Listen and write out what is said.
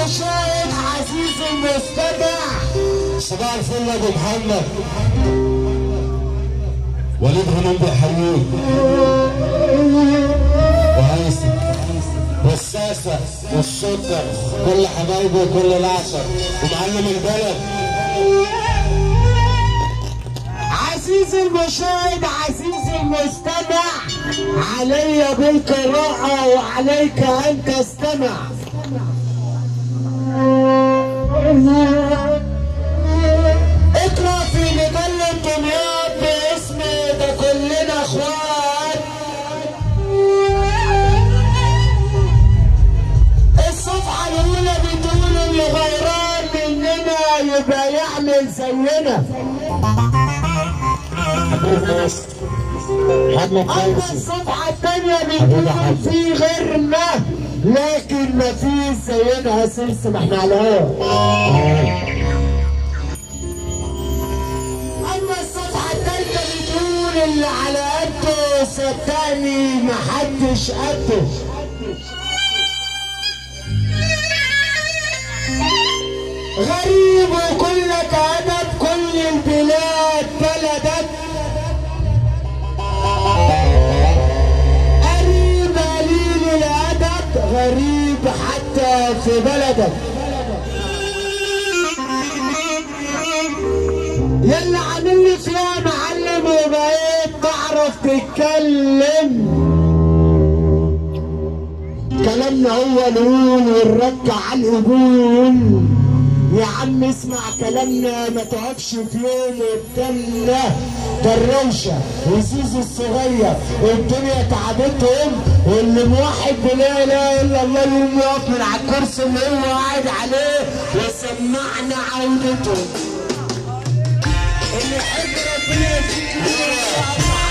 المشاهد عزيزي المستمع صباح الفل يا ابو محمد وليد غنم بيحييك وهيثم والساسة والسكر كل حبايبي وكل العشر ومعلم البلد عزيزي المشاهد عزيزي المستمع علي بالقراءة وعليك أن تستمع اقرأ في مجلة دمياط باسم ده كلنا اخوات الصفحة الأولى بتقول اللي غيران مننا يبقى يعمل زينا محمد أما فوزي الصفحة الثانية بتقول في غيرنا لكن ما في زينا سلسة ما احنا على الهوا أما الصفحة الثالثة بتقول اللي على قده صدقني محدش قده غريب وكلك أدب كل البلاد بلدك قريب قليل الأدب غريب حتى في بلدك يلا عامل لي فيها معلم وبقيت تعرف تتكلم كلامنا هو نقول والرد على القبول يا عم اسمع كلامنا ما تقفش في يوم قدامنا دروشه وزيزو الصغير الدنيا تعبتهم واللي موحد بلا اله الا الله يقوم يقف من على الكرسي اللي هو قاعد عليه وسمعنا عودتهم اللي يحب ربنا يزيد